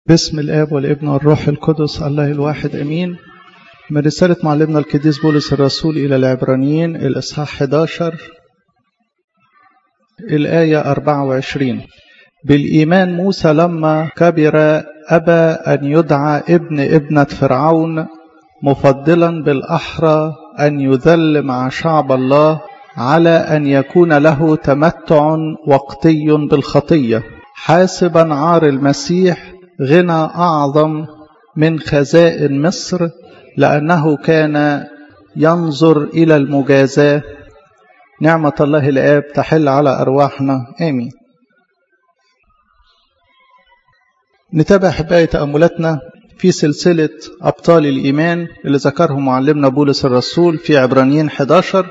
باسم الآب والابن والروح القدس الله الواحد أمين من رسالة معلمنا القديس بولس الرسول إلى العبرانيين الإصحاح 11 الآية 24 بالإيمان موسى لما كبر أبى أن يدعى ابن ابنة فرعون مفضلا بالأحرى أن يذل مع شعب الله على أن يكون له تمتع وقتي بالخطية حاسبا عار المسيح غنى أعظم من خزائن مصر لأنه كان ينظر إلى المجازاة نعمة الله الآب تحل على أرواحنا آمين نتابع حباية تأملاتنا في سلسلة أبطال الإيمان اللي ذكرهم معلمنا بولس الرسول في عبرانيين 11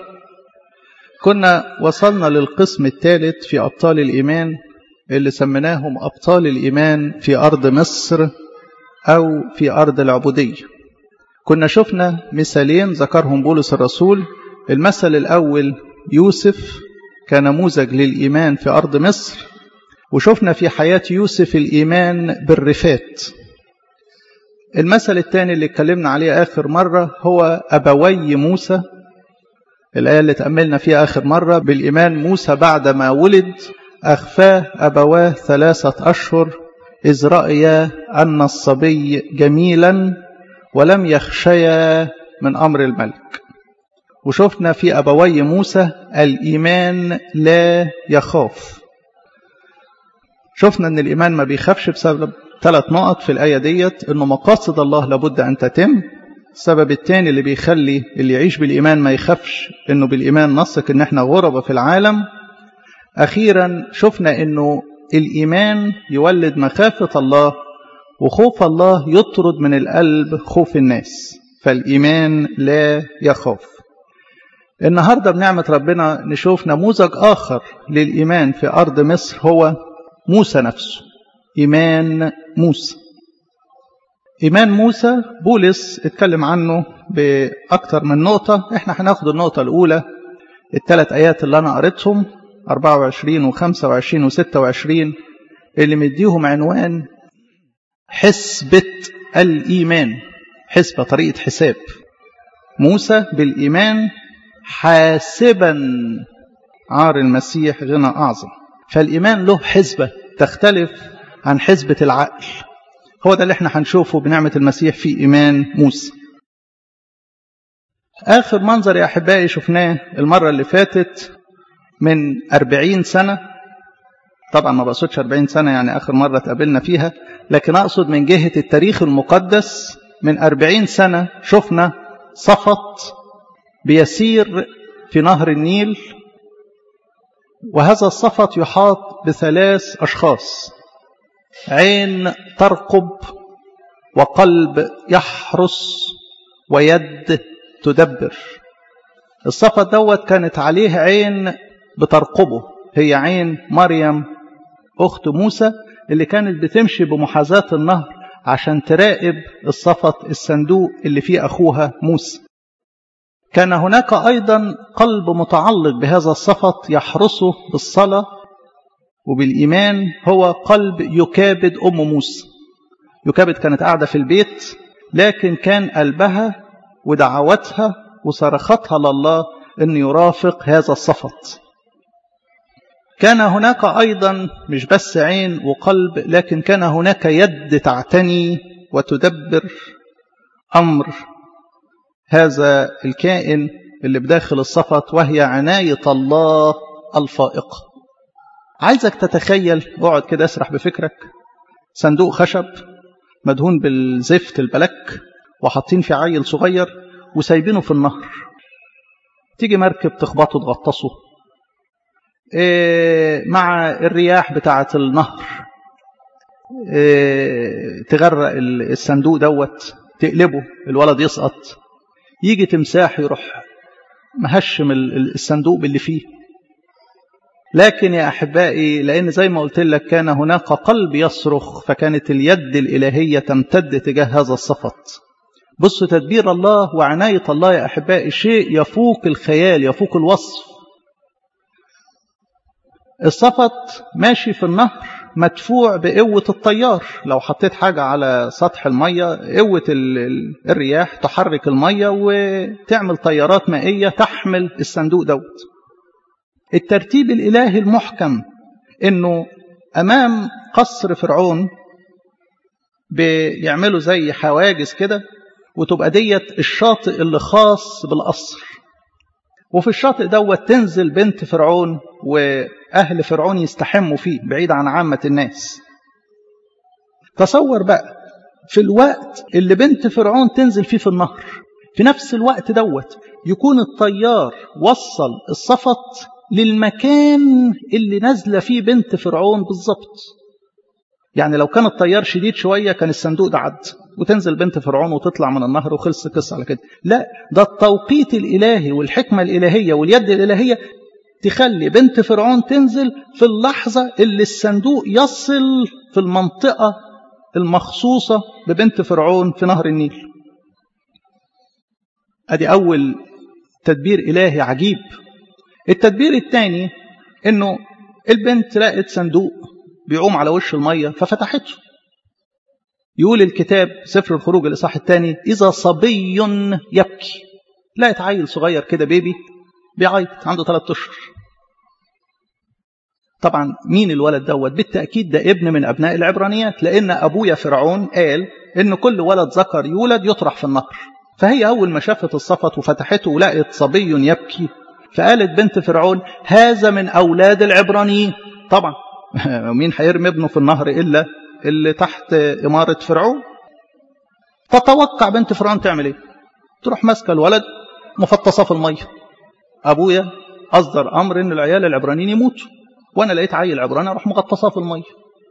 كنا وصلنا للقسم الثالث في أبطال الإيمان اللي سميناهم أبطال الإيمان في أرض مصر أو في أرض العبودية كنا شفنا مثالين ذكرهم بولس الرسول المثل الأول يوسف كنموذج للإيمان في أرض مصر وشفنا في حياة يوسف الإيمان بالرفات المثل الثاني اللي اتكلمنا عليه آخر مرة هو أبوي موسى الآية اللي تأملنا فيها آخر مرة بالإيمان موسى بعدما ولد أخفاه أبواه ثلاثة أشهر إذ رأيا أن الصبي جميلا ولم يخشيا من أمر الملك وشفنا في أبوي موسى الإيمان لا يخاف شفنا أن الإيمان ما بيخافش بسبب ثلاث نقط في الآية ديت أنه مقاصد الله لابد أن تتم السبب الثاني اللي بيخلي اللي يعيش بالإيمان ما يخافش أنه بالإيمان نثق أن احنا غربة في العالم أخيرا شفنا أنه الإيمان يولد مخافة الله وخوف الله يطرد من القلب خوف الناس فالإيمان لا يخاف النهاردة بنعمة ربنا نشوف نموذج آخر للإيمان في أرض مصر هو موسى نفسه إيمان موسى إيمان موسى بولس اتكلم عنه بأكثر من نقطة احنا هناخد النقطة الأولى الثلاث آيات اللي أنا قريتهم 24 و25 و26 اللي مديهم عنوان حسبة الإيمان حسبة طريقة حساب موسى بالإيمان حاسبا عار المسيح غنى أعظم فالإيمان له حسبة تختلف عن حسبة العقل هو ده اللي احنا هنشوفه بنعمة المسيح في إيمان موسى آخر منظر يا أحبائي شفناه المرة اللي فاتت من أربعين سنة طبعا ما بقصدش أربعين سنة يعني آخر مرة تقابلنا فيها لكن أقصد من جهة التاريخ المقدس من أربعين سنة شفنا صفت بيسير في نهر النيل وهذا الصفت يحاط بثلاث أشخاص عين ترقب وقلب يحرس ويد تدبر الصفت دوت كانت عليه عين بترقبه هي عين مريم أخت موسى اللي كانت بتمشي بمحاذاة النهر عشان تراقب الصفت الصندوق اللي فيه أخوها موسى كان هناك أيضا قلب متعلق بهذا الصفت يحرسه بالصلاة وبالإيمان هو قلب يكابد أم موسى يكابد كانت قاعدة في البيت لكن كان قلبها ودعواتها وصرختها لله أن يرافق هذا الصفت كان هناك أيضا مش بس عين وقلب لكن كان هناك يد تعتني وتدبر أمر هذا الكائن اللي بداخل الصفت وهي عناية الله الفائقة عايزك تتخيل اقعد كده اسرح بفكرك صندوق خشب مدهون بالزفت البلك وحاطين فيه عيل صغير وسايبينه في النهر تيجي مركب تخبطه تغطسه إيه مع الرياح بتاعة النهر إيه تغرق الصندوق دوت تقلبه الولد يسقط يجي تمساح يروح مهشم الصندوق باللي فيه لكن يا أحبائي لأن زي ما قلت لك كان هناك قلب يصرخ فكانت اليد الإلهية تمتد تجاه هذا الصفت بصوا تدبير الله وعناية الله يا أحبائي شيء يفوق الخيال يفوق الوصف الصفت ماشي في النهر مدفوع بقوة الطيار لو حطيت حاجة على سطح المية قوة الرياح تحرك المية وتعمل طيارات مائية تحمل الصندوق دوت الترتيب الإلهي المحكم إنه أمام قصر فرعون بيعملوا زي حواجز كده وتبقى ديت الشاطئ اللي خاص بالقصر وفي الشاطئ دوت تنزل بنت فرعون وأهل فرعون يستحموا فيه بعيد عن عامة الناس تصور بقى في الوقت اللي بنت فرعون تنزل فيه في النهر في نفس الوقت دوت يكون الطيار وصل الصفط للمكان اللي نازلة فيه بنت فرعون بالظبط يعني لو كان الطيار شديد شوية كان الصندوق ده عد وتنزل بنت فرعون وتطلع من النهر وخلص القصة على كده لا ده التوقيت الإلهي والحكمة الإلهية واليد الإلهية تخلي بنت فرعون تنزل في اللحظة اللي الصندوق يصل في المنطقة المخصوصة ببنت فرعون في نهر النيل ادي أول تدبير إلهي عجيب التدبير الثاني انه البنت لقت صندوق بيعوم على وش المية ففتحته يقول الكتاب سفر الخروج الإصحاح الثاني إذا صبي يبكي لقت عيل صغير كده بيبي بيعيط عنده ثلاثة أشهر طبعا مين الولد دوت بالتأكيد ده ابن من أبناء العبرانيات لأن أبويا فرعون قال إن كل ولد ذكر يولد يطرح في النهر فهي أول ما شافت الصفت وفتحته ولقت صبي يبكي فقالت بنت فرعون هذا من أولاد العبرانيين طبعا مين هيرمي ابنه في النهر إلا اللي تحت إمارة فرعون تتوقع بنت فرعون تعمل ايه تروح ماسكه الولد مفطسه في الميه ابويا اصدر امر ان العيال العبرانيين يموتوا وانا لقيت عيل عبراني اروح مغطساه في الميه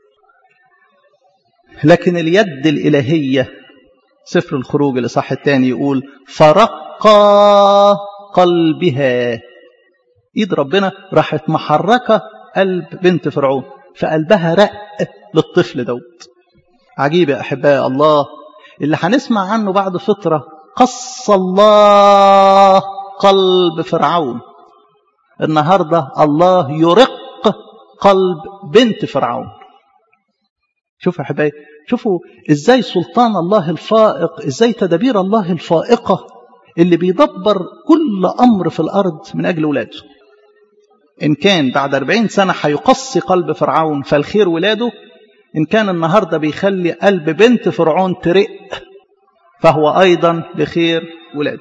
لكن اليد الالهيه سفر الخروج الاصحاح الثاني يقول فرقى قلبها ايد ربنا راحت محركه قلب بنت فرعون فقلبها رق للطفل دوت عجيب يا احباء الله اللي هنسمع عنه بعد فتره قص الله قلب فرعون النهارده الله يرق قلب بنت فرعون شوفوا يا حبايبي شوفوا ازاي سلطان الله الفائق ازاي تدابير الله الفائقه اللي بيدبر كل امر في الارض من اجل ولاده ان كان بعد 40 سنه هيقصي قلب فرعون فالخير ولاده ان كان النهارده بيخلي قلب بنت فرعون ترق فهو ايضا بخير ولاده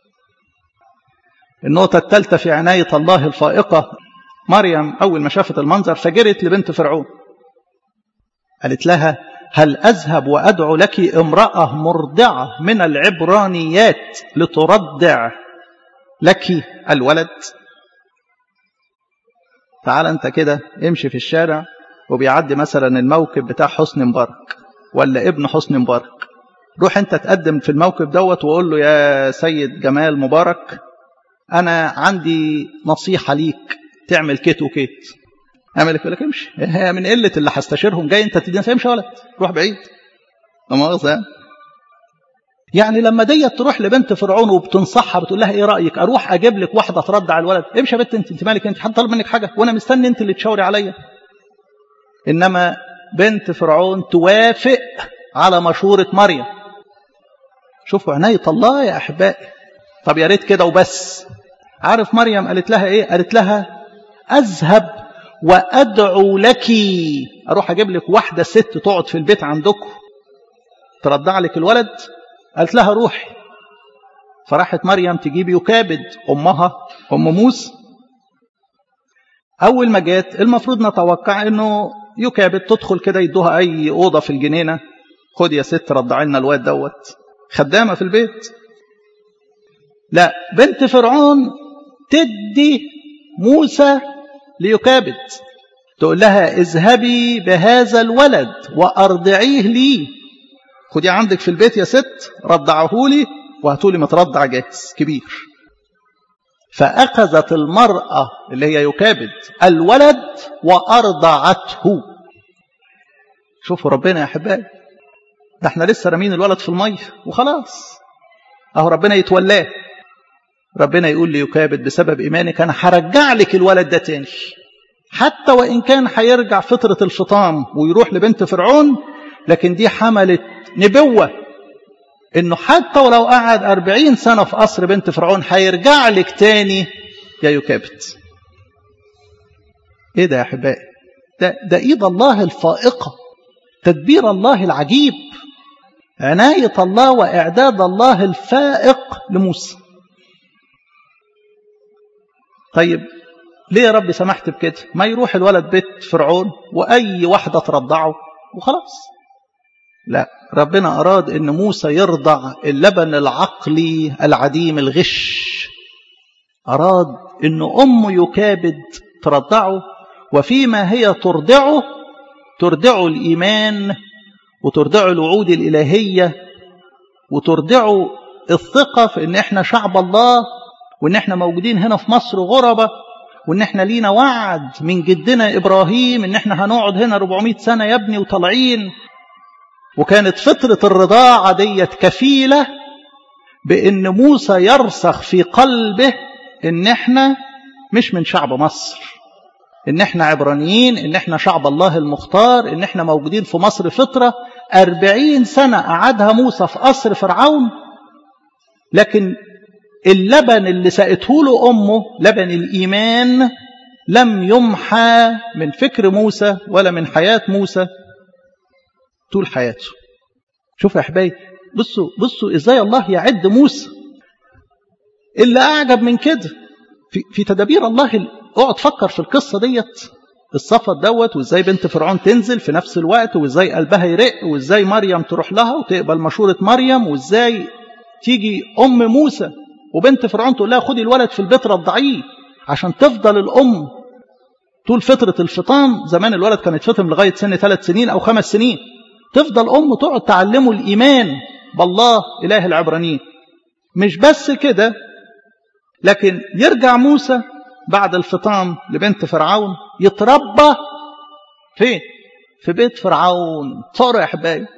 النقطه الثالثه في عنايه الله الفائقه مريم أول ما شافت المنظر فجرت لبنت فرعون قالت لها هل أذهب وأدعو لك امرأة مرضعة من العبرانيات لترضع لك الولد تعال أنت كده امشي في الشارع وبيعدي مثلا الموكب بتاع حسني مبارك ولا ابن حسني مبارك روح انت تقدم في الموكب دوت وقول له يا سيد جمال مبارك انا عندي نصيحة ليك تعمل كيت وكيت اعمل لك يقول لك امشي هي من قله اللي هستشيرهم جاي انت تدينا امشي ولد روح بعيد لا مؤاخذه يعني لما ديت تروح لبنت فرعون وبتنصحها بتقول لها ايه رايك اروح اجيب لك واحده ترضع الولد امشي يا بنت انت انت مالك انت حد طالب منك حاجه وانا مستني انت اللي تشاوري عليا انما بنت فرعون توافق على مشوره مريم شوفوا عنايه الله يا احبائي طب يا ريت كده وبس عارف مريم قالت لها ايه قالت لها أذهب وأدعو لك أروح أجيب لك واحدة ست تقعد في البيت عندكم ترضع لك الولد قالت لها روحي فراحت مريم تجيب يكابد أمها أم موسى أول ما جات المفروض نتوقع إنه يكابد تدخل كده يدوها أي أوضة في الجنينة خد يا ست رضعي لنا الواد دوت خدامة في البيت لا بنت فرعون تدي موسى ليكابد تقول لها اذهبي بهذا الولد وارضعيه لي خديه عندك في البيت يا ست رضعه لي وهاتوا لي مترضع جاهز كبير فاخذت المراه اللي هي يكابد الولد وارضعته شوفوا ربنا يا احبائي ده احنا لسه رامين الولد في الميه وخلاص اهو ربنا يتولاه ربنا يقول لي يكابد بسبب إيمانك أنا هرجع لك الولد ده تاني حتى وإن كان هيرجع فترة الفطام ويروح لبنت فرعون لكن دي حملت نبوة إنه حتى ولو قعد أربعين سنة في قصر بنت فرعون هيرجع لك تاني يا يكابت إيه ده يا أحبائي ده, ده إيد الله الفائقة تدبير الله العجيب عناية الله وإعداد الله الفائق لموسى طيب ليه يا رب سمحت بكده ما يروح الولد بيت فرعون وأي واحدة ترضعه وخلاص لا ربنا أراد أن موسى يرضع اللبن العقلي العديم الغش أراد أن أمه يكابد ترضعه وفيما هي ترضعه ترضعه الإيمان وترضعه الوعود الإلهية وترضعه الثقة في أن احنا شعب الله وأن احنا موجودين هنا في مصر غربة وأن احنا لينا وعد من جدنا إبراهيم أن احنا هنقعد هنا 400 سنة يا ابني وطالعين وكانت فترة الرضاعة ديت كفيلة بأن موسى يرسخ في قلبه أن احنا مش من شعب مصر ان احنا عبرانيين ان احنا شعب الله المختار ان احنا موجودين في مصر فترة أربعين سنة قعدها موسى في قصر فرعون لكن اللبن اللي سقته له أمه لبن الإيمان لم يمحى من فكر موسى ولا من حياة موسى طول حياته شوف يا أحبائي بصوا بصوا إزاي الله يعد موسى اللي أعجب من كده في, في تدابير الله اقعد فكر في القصة ديت السفر دوت وازاي بنت فرعون تنزل في نفس الوقت وازاي قلبها يرق وازاي مريم تروح لها وتقبل مشورة مريم وازاي تيجي أم موسى وبنت فرعون تقول لها خدي الولد في البيت رضعيه عشان تفضل الأم طول فترة الفطام زمان الولد كان يتفطم لغاية سن ثلاث سنين أو خمس سنين تفضل أم تقعد تعلمه الإيمان بالله إله العبرانيين مش بس كده لكن يرجع موسى بعد الفطام لبنت فرعون يتربى فين في بيت فرعون تصوروا يا احبائي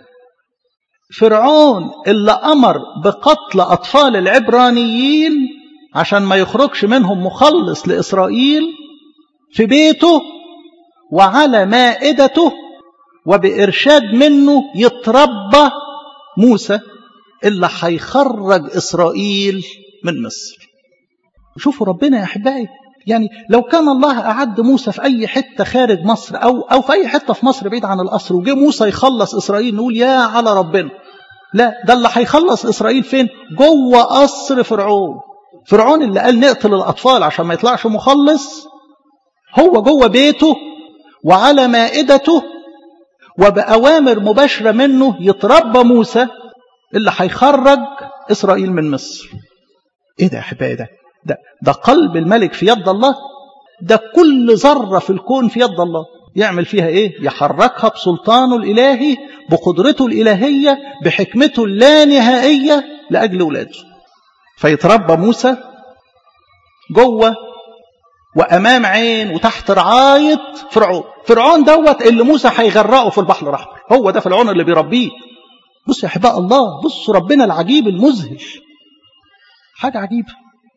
فرعون اللي امر بقتل اطفال العبرانيين عشان ما يخرجش منهم مخلص لاسرائيل في بيته وعلى مائدته وبارشاد منه يتربى موسى اللي هيخرج اسرائيل من مصر شوفوا ربنا يا احبائي يعني لو كان الله أعد موسى في أي حتة خارج مصر أو, أو في أي حتة في مصر بعيد عن القصر وجه موسى يخلص إسرائيل نقول يا على ربنا لا ده اللي هيخلص إسرائيل فين جوه قصر فرعون فرعون اللي قال نقتل الأطفال عشان ما يطلعش مخلص هو جوه بيته وعلى مائدته وبأوامر مباشرة منه يتربى موسى اللي هيخرج إسرائيل من مصر إيه ده يا أحبائي ده ده, ده قلب الملك في يد الله ده كل ذرة في الكون في يد الله يعمل فيها ايه يحركها بسلطانه الالهي بقدرته الالهية بحكمته اللانهائية لاجل اولاده فيتربى موسى جوه وامام عين وتحت رعاية فرعون فرعون دوت اللي موسى هيغرقه في البحر الاحمر هو ده فرعون اللي بيربيه بصوا يا احباء الله بصوا ربنا العجيب المذهل حاجة عجيبة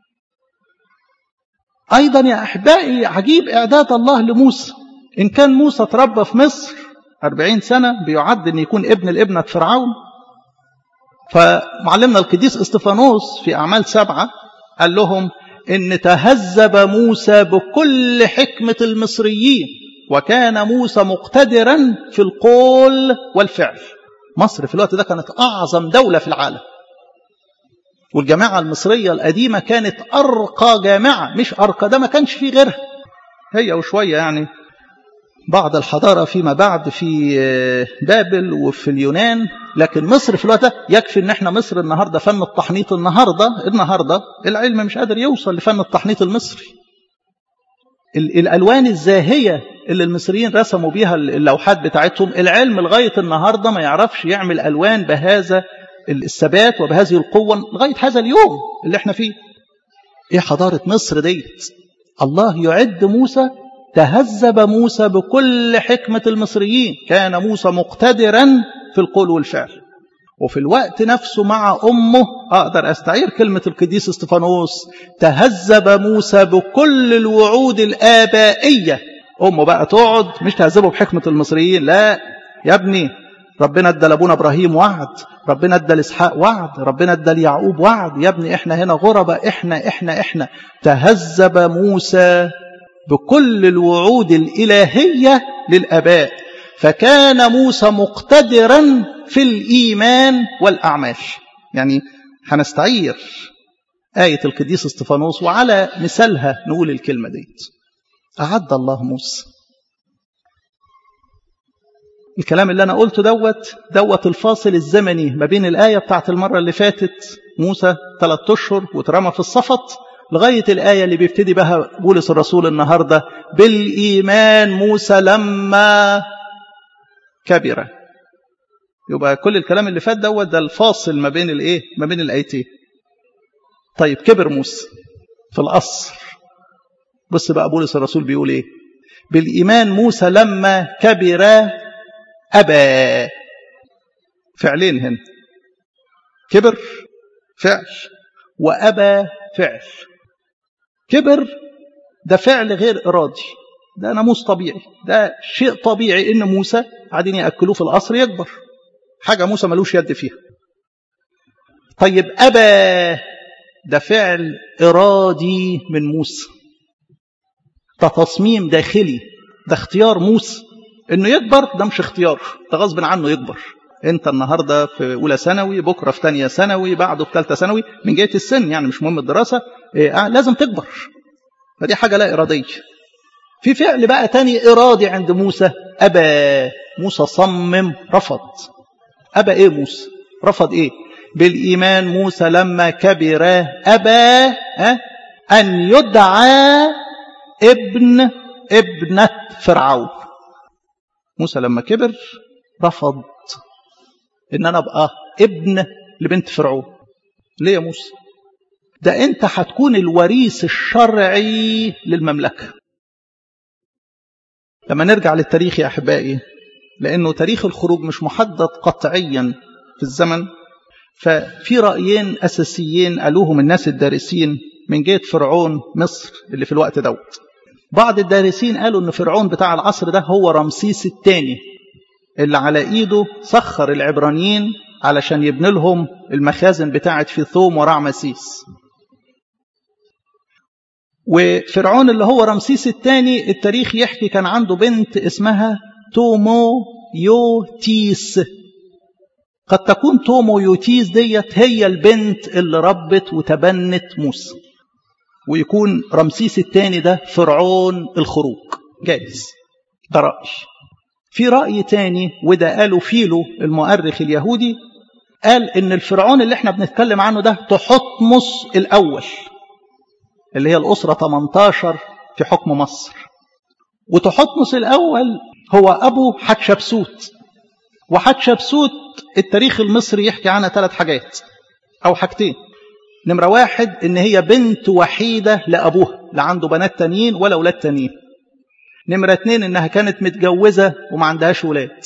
أيضا يا أحبائي عجيب إعداد الله لموسى إن كان موسى تربى في مصر أربعين سنة بيعد أن يكون ابن الابنة فرعون فمعلمنا القديس استفانوس في أعمال سبعة قال لهم إن تهذب موسى بكل حكمة المصريين وكان موسى مقتدرا في القول والفعل مصر في الوقت ده كانت أعظم دولة في العالم والجماعة المصرية القديمة كانت أرقى جامعة مش أرقى ده ما كانش فيه غيرها هي وشوية يعني بعض الحضارة فيما بعد في بابل وفي اليونان لكن مصر في الوقت ده يكفي ان احنا مصر النهاردة فن التحنيط النهاردة النهاردة العلم مش قادر يوصل لفن التحنيط المصري الألوان الزاهية اللي المصريين رسموا بيها اللوحات بتاعتهم العلم لغاية النهاردة ما يعرفش يعمل ألوان بهذا الثبات وبهذه القوة لغاية هذا اليوم اللي احنا فيه ايه حضارة مصر ديت الله يعد موسى تهذب موسى بكل حكمة المصريين كان موسى مقتدرا في القول والفعل وفي الوقت نفسه مع أمه أقدر أستعير كلمة القديس استفانوس تهذب موسى بكل الوعود الآبائية امه بقى تقعد مش تهذبه بحكمه المصريين لا يا ابني ربنا ادى لابونا ابراهيم وعد ربنا ادى لاسحاق وعد ربنا ادى ليعقوب وعد يا ابني احنا هنا غرباء احنا احنا احنا تهذب موسى بكل الوعود الالهيه للاباء فكان موسى مقتدرا في الايمان والاعمال يعني هنستعير آية القديس استفانوس وعلى مثالها نقول الكلمة ديت أعد الله موسى الكلام اللي أنا قلته دوت دوت الفاصل الزمني ما بين الآية بتاعت المرة اللي فاتت موسى ثلاثة أشهر واترمى في الصفط لغاية الآية اللي بيبتدي بها بولس الرسول النهاردة بالإيمان موسى لما كبر يبقى كل الكلام اللي فات دوت ده الفاصل ما بين الايه ما بين الايتين طيب كبر موسى في القصر بص بقى بولس الرسول بيقول ايه بالايمان موسى لما كبر ابى فعلين هنا كبر فعل وابى فعل كبر ده فعل غير ارادي ده ناموس طبيعي ده شيء طبيعي ان موسى قاعدين ياكلوه في القصر يكبر حاجه موسى ملوش يد فيها طيب ابى ده فعل ارادي من موسى ده تصميم داخلي ده اختيار موسى انه يكبر ده مش اختيار ده غصب عنه يكبر انت النهارده في اولى ثانوي بكره في ثانيه ثانوي بعده في ثالثه ثانوي من جهه السن يعني مش مهم الدراسه إيه لازم تكبر فدي حاجه لا اراديه في فعل بقى تاني ارادي عند موسى ابى موسى صمم رفض ابى ايه موسى رفض ايه بالايمان موسى لما كبر ابى ان يدعى ابن ابنه فرعون موسى لما كبر رفض ان انا ابقى ابن لبنت فرعون ليه يا موسى ده انت هتكون الوريث الشرعي للمملكه لما نرجع للتاريخ يا احبائي لانه تاريخ الخروج مش محدد قطعيا في الزمن ففي رايين اساسيين قالوهم الناس الدارسين من جهه فرعون مصر اللي في الوقت دوت بعض الدارسين قالوا ان فرعون بتاع العصر ده هو رمسيس الثاني اللي على ايده سخر العبرانيين علشان يبني لهم المخازن بتاعت فيثوم ورعمسيس وفرعون اللي هو رمسيس الثاني التاريخ يحكي كان عنده بنت اسمها تومو يوتيس قد تكون تومو يوتيس ديت هي البنت اللي ربت وتبنت موسى ويكون رمسيس الثاني ده فرعون الخروج جائز ده رأي في رأي تاني وده قاله فيلو المؤرخ اليهودي قال ان الفرعون اللي احنا بنتكلم عنه ده تحتمس الاول اللي هي الأسرة 18 في حكم مصر وتحتمس الأول هو أبو حتشبسوت وحتشبسوت التاريخ المصري يحكي عنها ثلاث حاجات أو حاجتين نمرة واحد إن هي بنت وحيدة لأبوها لا عنده بنات تانيين ولا أولاد تانيين نمرة اتنين إنها كانت متجوزة وما عندهاش ولاد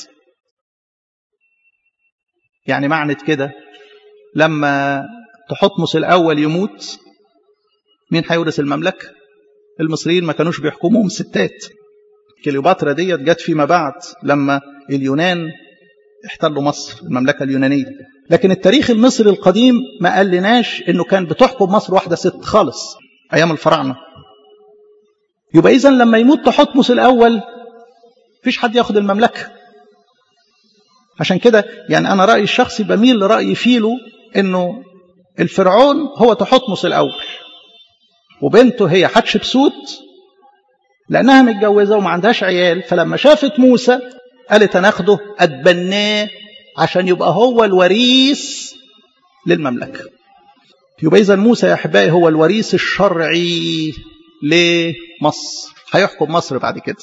يعني معنى كده لما تحتمس الأول يموت مين هيورث المملكة المصريين ما كانوش بيحكموهم ستات كليوباترا ديت جت فيما بعد لما اليونان احتلوا مصر المملكة اليونانية لكن التاريخ المصري القديم ما قالناش انه كان بتحكم مصر واحدة ست خالص ايام الفراعنة يبقى اذا لما يموت تحتمس الاول مفيش حد ياخد المملكة عشان كده يعني انا رأيي الشخصي بميل لرأي فيلو انه الفرعون هو تحتمس الاول وبنته هي حتشبسوت لأنها متجوزة وما عندهاش عيال فلما شافت موسى قالت أنا أخده أتبناه عشان يبقى هو الوريث للمملكة يبقى إذا موسى يا أحبائي هو الوريث الشرعي لمصر هيحكم مصر بعد كده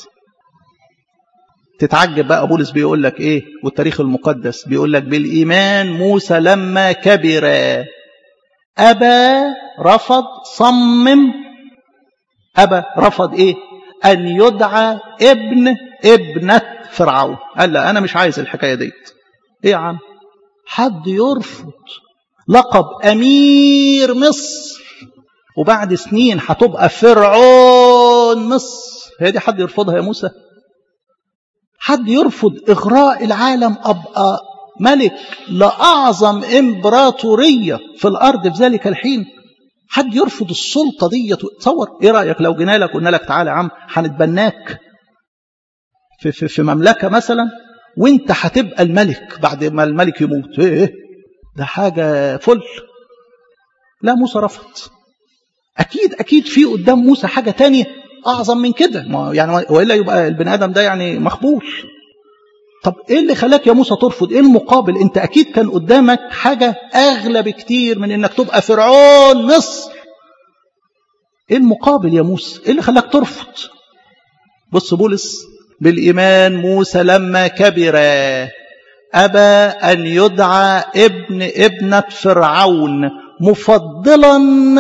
تتعجب بقى بولس بيقول لك ايه والتاريخ المقدس بيقول لك بالايمان موسى لما كبر أبى رفض صمم أبى رفض إيه أن يدعى ابن ابنة فرعون قال لا أنا مش عايز الحكاية ديت إيه يا عم حد يرفض لقب أمير مصر وبعد سنين هتبقى فرعون مصر هي دي حد يرفضها يا موسى حد يرفض إغراء العالم أبقى ملك لأعظم إمبراطورية في الأرض في ذلك الحين حد يرفض السلطة دي تصور إيه رأيك لو جينا لك قلنا لك تعالى يا عم هنتبناك في, في, في مملكة مثلا وانت هتبقى الملك بعد ما الملك يموت ايه ده حاجة فل لا موسى رفض أكيد أكيد في قدام موسى حاجة تانية أعظم من كده ما يعني وإلا يبقى البني آدم ده يعني مخبول طب إيه اللي خلاك يا موسى ترفض إيه المقابل أنت أكيد كان قدامك حاجة أغلى بكتير من إنك تبقى فرعون مصر إيه المقابل يا موسى إيه اللي خلاك ترفض بص بولس بالإيمان موسى لما كبر أبى أن يدعى ابن ابنة فرعون مفضلا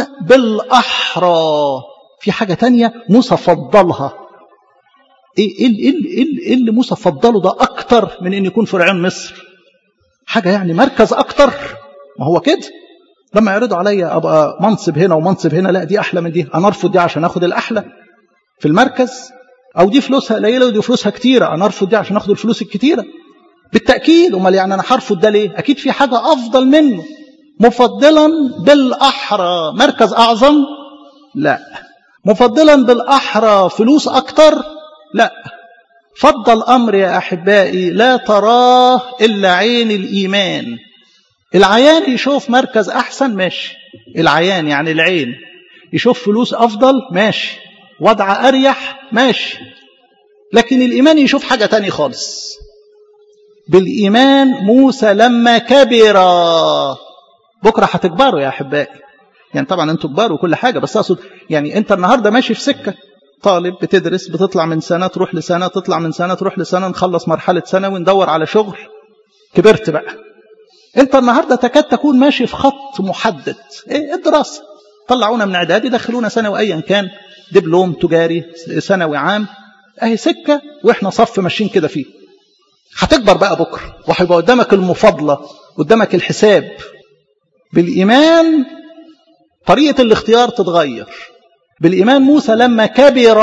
بالأحرى في حاجة تانية موسى فضلها إيه, إيه, إيه, إيه, إيه اللي موسى فضله ده أكتر من أن يكون فرعون مصر حاجة يعني مركز أكتر ما هو كده لما يعرضوا عليا أبقى منصب هنا ومنصب هنا لا دي أحلى من دي أنا أرفض دي عشان أخد الأحلى في المركز أو دي فلوسها قليلة ودي فلوسها كتيرة أنا أرفض دي عشان أخد الفلوس الكتيرة بالتأكيد أمال يعني أنا هرفض ده ليه أكيد في حاجة أفضل منه مفضلا بالأحرى مركز أعظم لا مفضلا بالأحرى فلوس أكتر لا فضل أمر يا أحبائي لا تراه إلا عين الإيمان العيان يشوف مركز أحسن ماشي العيان يعني العين يشوف فلوس أفضل ماشي وضع أريح ماشي لكن الإيمان يشوف حاجة تاني خالص بالإيمان موسى لما كبر بكرة هتكبروا يا أحبائي يعني طبعا أنتوا كبار وكل حاجة بس أقصد يعني أنت النهاردة ماشي في سكة طالب بتدرس بتطلع من سنة تروح لسنة تطلع من سنة تروح لسنة نخلص مرحلة سنة وندور على شغل كبرت بقى أنت النهاردة تكاد تكون ماشي في خط محدد إيه الدراسة طلعونا من إعدادي دخلونا ثانوي أيا كان دبلوم تجاري ثانوي عام أهي سكة وإحنا صف ماشيين كده فيه هتكبر بقى بكرة وهيبقى قدامك المفاضلة قدامك الحساب بالإيمان طريقة الاختيار تتغير بالإيمان موسى لما كبر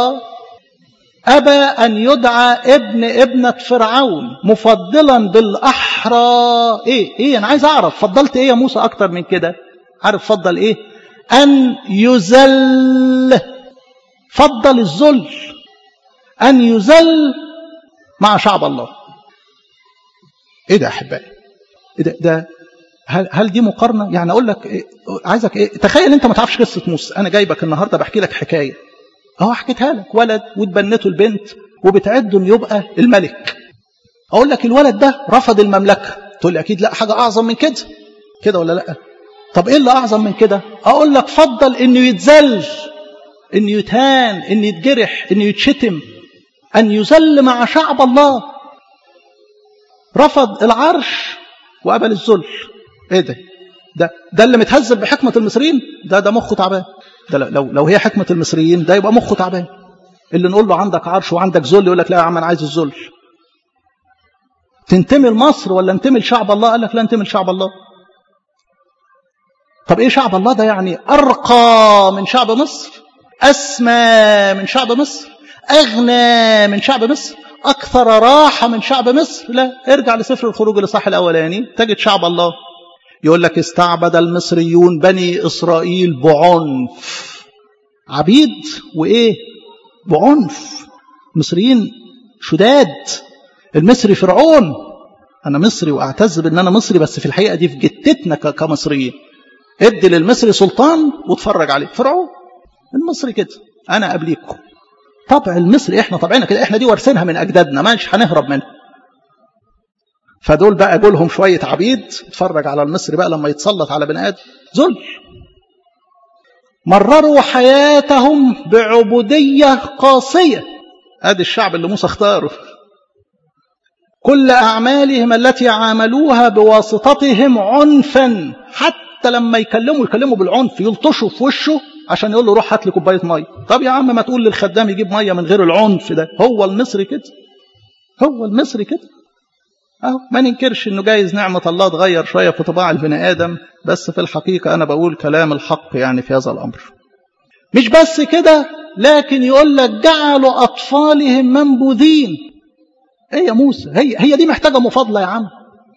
أبى أن يدعى ابن ابنة فرعون مفضلا بالأحرى إيه إيه أنا عايز أعرف فضلت إيه يا موسى أكتر من كده عارف فضل إيه أن يزل فضل الذل أن يزل مع شعب الله إيه ده يا أحبائي إيه ده, ده هل, هل دي مقارنة يعني أقول لك إيه عايزك إيه تخيل أنت ما تعرفش قصة موسى أنا جايبك النهاردة بحكي لك حكاية أهو حكيتها لك ولد وتبنته البنت وبتعده إنه يبقى الملك أقول لك الولد ده رفض المملكة تقول لي أكيد لا حاجة أعظم من كده كده ولا لا طب إيه اللي أعظم من كده أقول لك فضل إنه يتذل إنه يتهان إنه يتجرح إنه يتشتم أن يذل مع شعب الله رفض العرش وقبل الذل ايه ده ده ده اللي متهذب بحكمة المصريين ده ده مخه تعبان ده لو لو هي حكمة المصريين ده يبقى مخه تعبان اللي نقول له عندك عرش وعندك ذل يقول لك لا يا عم انا عايز الذل تنتمي لمصر ولا انتمي لشعب الله قال لك لا انتمي لشعب الله طب ايه شعب الله ده يعني ارقى من شعب مصر اسمى من شعب مصر اغنى من شعب مصر اكثر راحه من شعب مصر لا ارجع لسفر الخروج الاصحاح الاولاني تجد شعب الله يقول لك استعبد المصريون بني اسرائيل بعنف عبيد وايه بعنف مصريين شداد المصري فرعون انا مصري واعتز بان انا مصري بس في الحقيقه دي في جتتنا كمصريين ادي للمصري سلطان واتفرج عليه فرعون المصري كده انا قبليكم طبع المصري احنا طبعنا كده احنا دي وارثينها من اجدادنا مش هنهرب منها فدول بقى جولهم شويه عبيد اتفرج على المصري بقى لما يتسلط على بني ادم ذل مرروا حياتهم بعبوديه قاسيه ادي الشعب اللي موسى اختاره كل اعمالهم التي عاملوها بواسطتهم عنفا حتى لما يكلموا يكلموا بالعنف يلطشوا في وشه عشان يقول له روح هات لي كوبايه ميه طب يا عم ما تقول للخدام يجيب ميه من غير العنف ده هو المصري كده هو المصري كده اهو ما ننكرش انه جايز نعمه الله تغير شويه في طباع البني ادم بس في الحقيقه انا بقول كلام الحق يعني في هذا الامر مش بس كده لكن يقول لك جعلوا أطفالهم منبوذين ايه يا موسى هي, هي دي محتاجة مفاضلة يا عم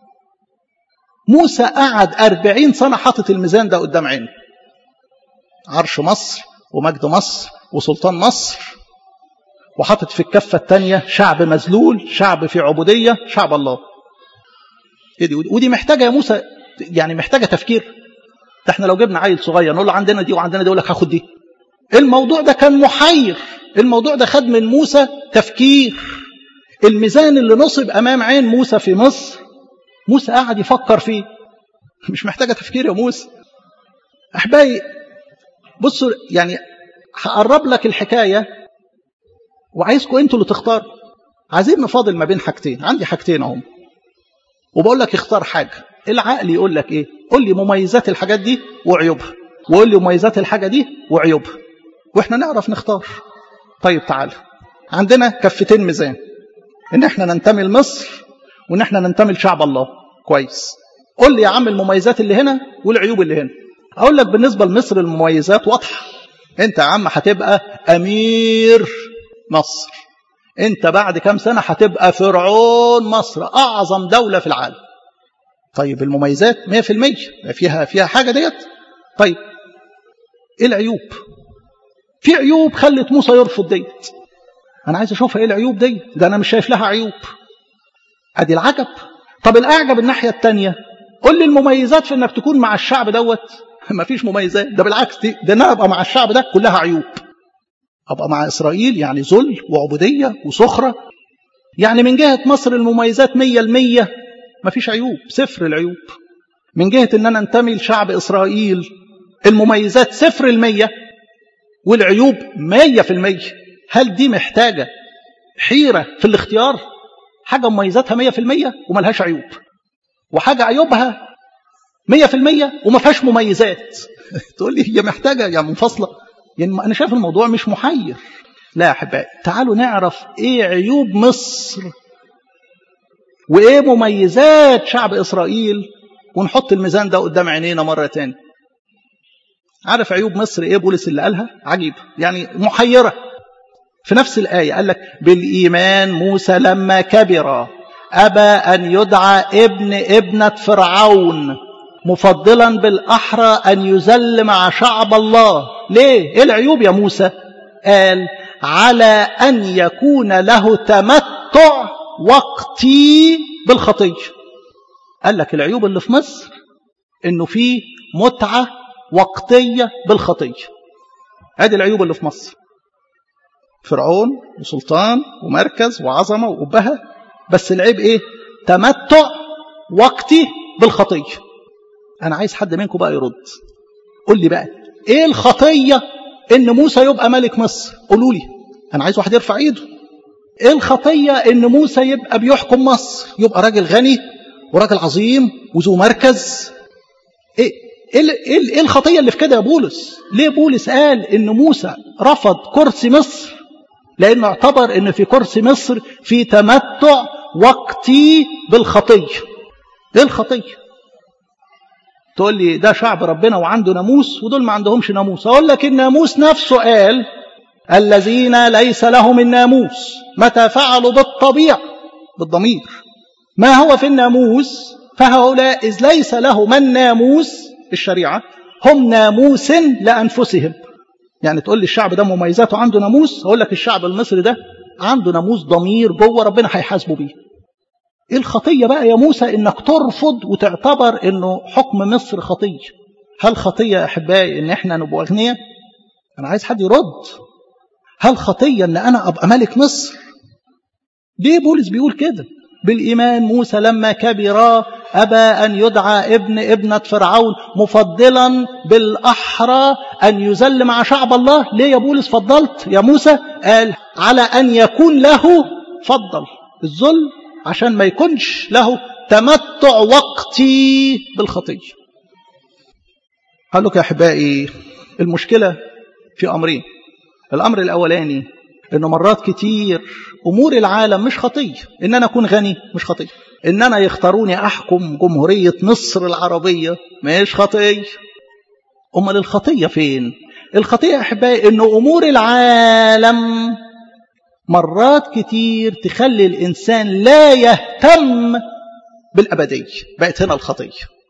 موسى قعد أربعين سنة حاطط الميزان ده قدام عينه عرش مصر ومجد مصر وسلطان مصر وحاطط في الكفة الثانية شعب مذلول شعب في عبودية شعب الله ودي محتاجة يا موسى يعني محتاجة تفكير ده احنا لو جبنا عيل صغير نقول له عندنا دي وعندنا دي يقول لك هاخد دي الموضوع ده كان محير الموضوع ده خد من موسى تفكير الميزان اللي نصب امام عين موسى في مصر موسى قاعد يفكر فيه مش محتاجه تفكير يا موسى احبائي بصوا يعني هقرب لك الحكايه وعايزكم انتوا اللي تختاروا عايزين نفاضل ما بين حاجتين عندي حاجتين اهم وبقول لك اختار حاجه العقل يقول لك ايه قول لي مميزات الحاجات دي وعيوبها وقول لي مميزات الحاجه دي وعيوبها واحنا نعرف نختار طيب تعال عندنا كفتين ميزان ان احنا ننتمي لمصر وان احنا ننتمي لشعب الله كويس قول لي يا عم المميزات اللي هنا والعيوب اللي هنا اقول لك بالنسبه لمصر المميزات واضحه انت يا عم هتبقى امير مصر انت بعد كام سنه هتبقى فرعون مصر اعظم دوله في العالم طيب المميزات 100% فيها فيها حاجه ديت طيب ايه العيوب في عيوب خلت موسى يرفض ديت انا عايز اشوفها ايه العيوب دي ده انا مش شايف لها عيوب ادي العجب طب الاعجب الناحيه الثانيه قول لي المميزات في انك تكون مع الشعب دوت مفيش مميزات ده بالعكس دي ده انا ابقى مع الشعب ده كلها عيوب ابقى مع اسرائيل يعني ذل وعبوديه وسخره يعني من جهه مصر المميزات 100% مفيش عيوب صفر العيوب من جهه ان انا انتمي لشعب اسرائيل المميزات صفر المية والعيوب مية في المية هل دي محتاجة حيرة في الاختيار حاجة مميزاتها مية في المية وملهاش عيوب وحاجة عيوبها مية في المية وما فيهاش مميزات تقول لي هي محتاجة يعني منفصلة يعني أنا شايف الموضوع مش محير لا يا أحبائي تعالوا نعرف إيه عيوب مصر وإيه مميزات شعب إسرائيل ونحط الميزان ده قدام عينينا مرة تاني عارف عيوب مصر إيه بولس اللي قالها عجيب يعني محيرة في نفس الآية قال لك بالإيمان موسى لما كبر أبى أن يدعى ابن ابنة فرعون مفضلا بالأحرى أن يذل مع شعب الله ليه؟ إيه العيوب يا موسى؟ قال على أن يكون له تمتع وقتي بالخطية قال لك العيوب اللي في مصر إنه في متعة وقتية بالخطية هذه العيوب اللي في مصر فرعون وسلطان ومركز وعظمة وأبهة بس العيب إيه تمتع وقتي بالخطية أنا عايز حد منكم بقى يرد قول لي بقى إيه الخطية إن موسى يبقى ملك مصر قولوا لي أنا عايز واحد يرفع إيده إيه الخطية إن موسى يبقى بيحكم مصر يبقى راجل غني وراجل عظيم وذو مركز إيه إيه, إيه الخطية اللي في كده يا بولس ليه بولس قال إن موسى رفض كرسي مصر لأنه اعتبر أن في كرسي مصر في تمتع وقتي بالخطية إيه الخطية تقول لي ده شعب ربنا وعنده ناموس ودول ما عندهمش ناموس أقول لك الناموس نفسه قال الذين ليس لهم الناموس متى فعلوا بالطبيعة بالضمير ما هو في الناموس فهؤلاء إذ ليس لهم الناموس الشريعة هم ناموس لأنفسهم يعني تقول لي الشعب ده مميزاته عنده ناموس اقول لك الشعب المصري ده عنده ناموس ضمير جوه ربنا هيحاسبه بيه ايه الخطيه بقى يا موسى انك ترفض وتعتبر انه حكم مصر خطيه هل خطيه يا احبائي ان احنا نبقى اغنياء انا عايز حد يرد هل خطيه ان انا ابقى ملك مصر ليه بولس بيقول كده بالايمان موسى لما كبر أبى أن يدعى ابن ابنة فرعون مفضلا بالأحرى أن يذل مع شعب الله ليه يا بولس فضلت يا موسى قال على أن يكون له فضل الذل عشان ما يكونش له تمتع وقتي بالخطية قال لك يا أحبائي المشكلة في أمرين الأمر الأولاني إنه مرات كتير أمور العالم مش خطية إن أنا أكون غني مش خطية إن أنا يختاروني أحكم جمهورية مصر العربية مش خطية أمال الخطية فين الخطية أحبائي أن أمور العالم مرات كتير تخلي الإنسان لا يهتم بالأبدية بقت هنا الخطية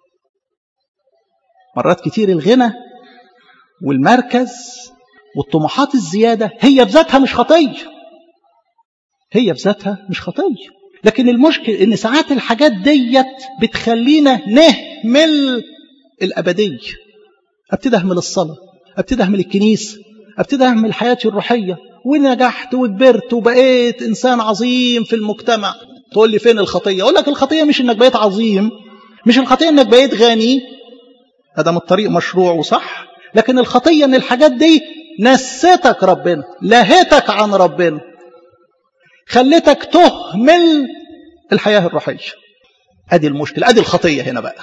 مرات كتير الغنى والمركز والطموحات الزيادة هي بذاتها مش خطية هي بذاتها مش خطية لكن المشكل ان ساعات الحاجات ديت بتخلينا نهمل الأبدية ابتدي اهمل الصلاة ابتدي اهمل الكنيسة ابتدي اهمل حياتي الروحية ونجحت وكبرت وبقيت انسان عظيم في المجتمع تقول لي فين الخطية اقول لك الخطية مش انك بقيت عظيم مش الخطية انك بقيت غني هذا من الطريق مشروع وصح لكن الخطية ان الحاجات دي نسيتك ربنا لهتك عن ربنا خلتك تهمل الحياة الروحية ادي المشكلة ادي الخطية هنا بقى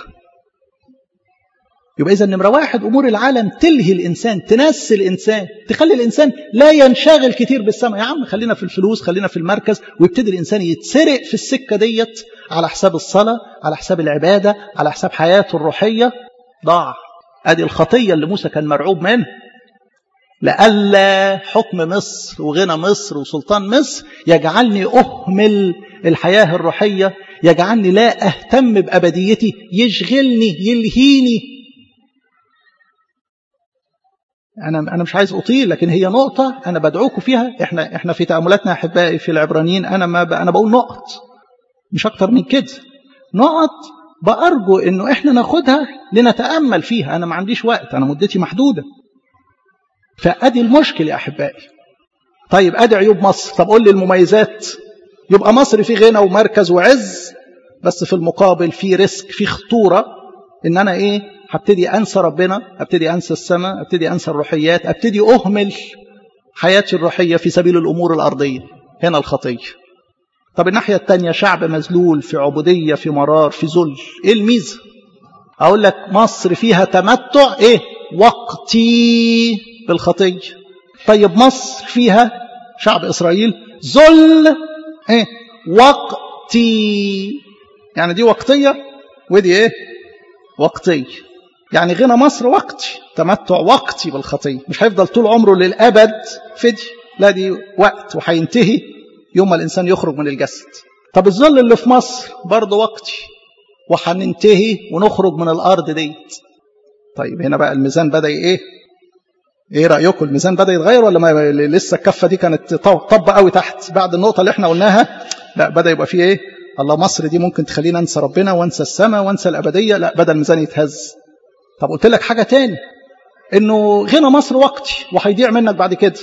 يبقى إذا نمرة واحد أمور العالم تلهي الإنسان تنسي الإنسان تخلي الإنسان لا ينشغل كتير بالسماء يا عم خلينا في الفلوس خلينا في المركز ويبتدي الإنسان يتسرق في السكة ديت على حساب الصلاة على حساب العبادة على حساب حياته الروحية ضاع أدي الخطية اللي موسى كان مرعوب منها لألا حكم مصر وغنى مصر وسلطان مصر يجعلني أهمل الحياة الروحية يجعلني لا أهتم بأبديتي يشغلني يلهيني أنا أنا مش عايز أطيل لكن هي نقطة أنا بدعوكم فيها إحنا إحنا في تأملاتنا أحبائي في العبرانيين أنا ما ب... أنا بقول نقط مش أكتر من كده نقط بأرجو إنه إحنا ناخدها لنتأمل فيها أنا ما عنديش وقت أنا مدتي محدودة فأدي المشكلة يا أحبائي طيب أدي عيوب مصر طب قول لي المميزات يبقى مصر في غنى ومركز وعز بس في المقابل في ريسك في خطورة إن أنا إيه هبتدي أنسى ربنا ابتدي أنسى السماء ابتدي أنسى الروحيات ابتدي أهمل حياتي الروحية في سبيل الأمور الأرضية هنا الخطية طب الناحية التانية شعب مذلول في عبودية في مرار في ذل إيه الميزة أقول لك مصر فيها تمتع إيه وقتي بالخطية طيب مصر فيها شعب إسرائيل ذل إيه وقتي يعني دي وقتية ودي إيه وقتية يعني غنى مصر وقتي تمتع وقتي بالخطية مش هيفضل طول عمره للأبد فدي لا دي وقت وهينتهي يوم ما الإنسان يخرج من الجسد طب الظل اللي في مصر برضه وقتي وهننتهي ونخرج من الأرض ديت طيب هنا بقى الميزان بدأ إيه ايه رايكم الميزان بدا يتغير ولا ما لسه الكفه دي كانت طب قوي تحت بعد النقطه اللي احنا قلناها لا بدا يبقى فيه ايه الله مصر دي ممكن تخلينا انسى ربنا وانسى السماء وانسى الابديه لا بدا الميزان يتهز طب قلت لك حاجه تاني انه غنى مصر وقتي وهيضيع منك بعد كده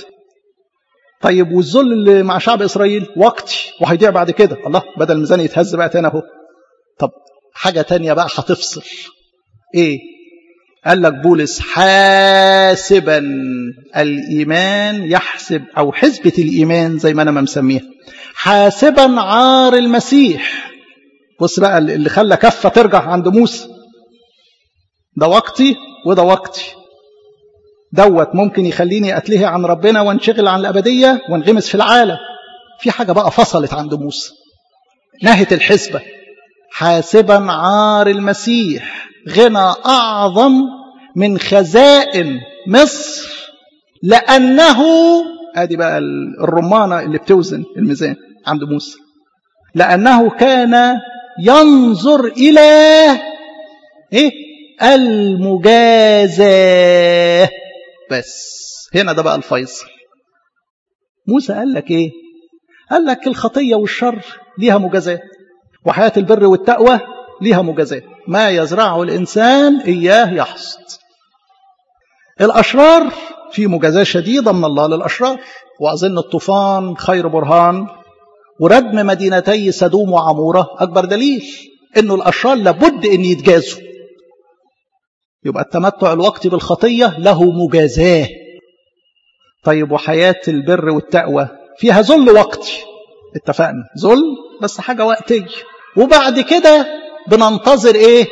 طيب والذل اللي مع شعب اسرائيل وقتي وهيضيع بعد كده الله بدا الميزان يتهز بقى تاني اهو طب حاجه تانية بقى هتفصل ايه قال لك بولس حاسبا الإيمان يحسب أو حسبة الإيمان زي ما أنا ما مسميها حاسبا عار المسيح بص بقى اللي خلى كفة ترجع عند موسى ده وقتي وده وقتي دوت ممكن يخليني أتلهي عن ربنا وانشغل عن الأبدية وانغمس في العالم في حاجة بقى فصلت عند موسى نهت الحسبة حاسبا عار المسيح غنى أعظم من خزائن مصر لأنه ادي بقى الرمانة اللي بتوزن الميزان عند موسى لأنه كان ينظر إلى إيه المجازاة بس هنا ده بقى الفيصل موسى قال لك إيه قال لك الخطية والشر ليها مجازاة وحياة البر والتقوى ليها مجازاة ما يزرعه الإنسان إياه يحصد الأشرار في مجازاة شديدة من الله للأشرار وأظن الطوفان خير برهان وردم مدينتي سدوم وعمورة أكبر دليل إنه الأشرار لابد أن يتجازوا يبقى التمتع الوقتي بالخطية له مجازاة طيب وحياة البر والتقوى فيها ذل وقتي اتفقنا ذل بس حاجة وقتية وبعد كده بننتظر ايه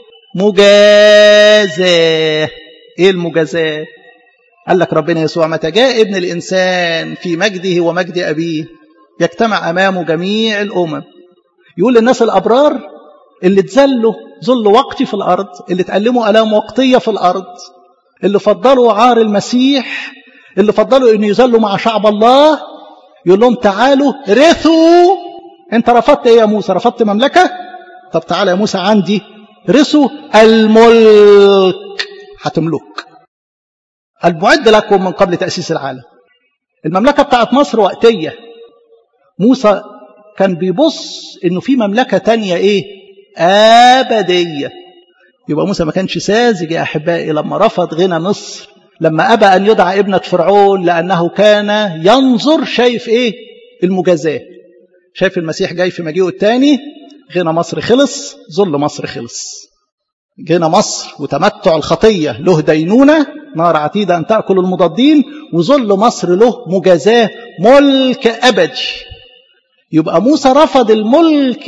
مجازاه ايه المجازاه قال لك ربنا يسوع متى جاء ابن الانسان في مجده ومجد ابيه يجتمع امامه جميع الامم يقول للناس الابرار اللي اتذلوا ذل وقتي في الارض اللي اتألموا الام وقتيه في الارض اللي فضلوا عار المسيح اللي فضلوا ان يذلوا مع شعب الله يقول لهم تعالوا رثوا انت رفضت ايه يا موسى رفضت مملكه طب تعالى يا موسى عندي رثوا الملك هتملك المعد لكم من قبل تاسيس العالم المملكه بتاعت مصر وقتيه موسى كان بيبص انه في مملكه تانية ايه ابديه يبقى موسى ما كانش ساذج يا احبائي لما رفض غنى مصر لما ابى ان يدعى ابنه فرعون لانه كان ينظر شايف ايه المجازاه شايف المسيح جاي في مجيئه الثاني غنى مصر خلص ذل مصر خلص غنى مصر وتمتع الخطيه له دينونه نار عتيده ان تاكل المضادين وذل مصر له مجازاه ملك ابدي يبقى موسى رفض الملك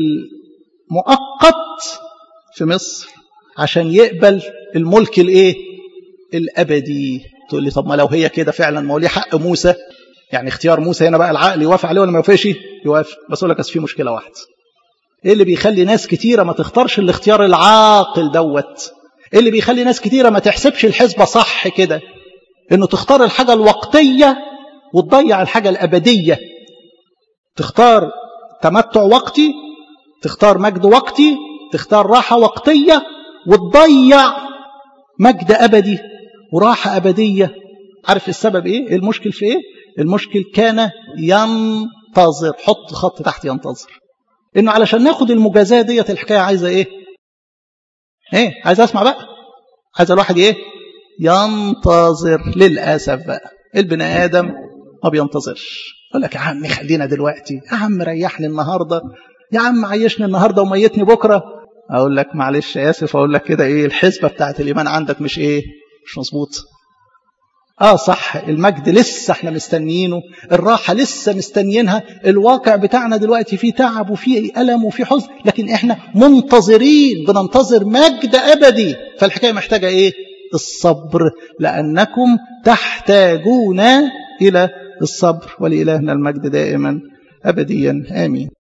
المؤقت في مصر عشان يقبل الملك الايه الابدي تقول لي طب ما لو هي كده فعلا ما هو ليه حق موسى يعني اختيار موسى هنا بقى العقل يوافق عليه ولا ما يوافقش يوافق بس اقول لك بس في مشكله واحده ايه اللي بيخلي ناس كتيره ما تختارش الاختيار العاقل دوت ايه اللي بيخلي ناس كتيره ما تحسبش الحسبه صح كده انه تختار الحاجه الوقتيه وتضيع الحاجه الابديه تختار تمتع وقتي تختار مجد وقتي تختار راحه وقتيه وتضيع مجد ابدي وراحه ابديه عارف السبب ايه المشكل في ايه المشكل كان ينتظر حط خط تحت ينتظر انه علشان ناخد المجازاه ديت الحكايه عايزه ايه ايه عايز اسمع بقى عايز الواحد ايه ينتظر للاسف بقى البني ادم ما بينتظرش يقول لك يا عم خلينا دلوقتي يا عم ريحني النهارده يا عم عيشني النهارده وميتني بكره اقول لك معلش اسف اقول لك كده ايه الحسبه بتاعت الايمان عندك مش ايه مش مظبوط اه صح المجد لسه احنا مستنيينه الراحه لسه مستنيينها الواقع بتاعنا دلوقتي فيه تعب وفيه الم وفيه حزن لكن احنا منتظرين بننتظر مجد ابدي فالحكايه محتاجه ايه الصبر لانكم تحتاجون الى الصبر ولالهنا المجد دائما ابديا امين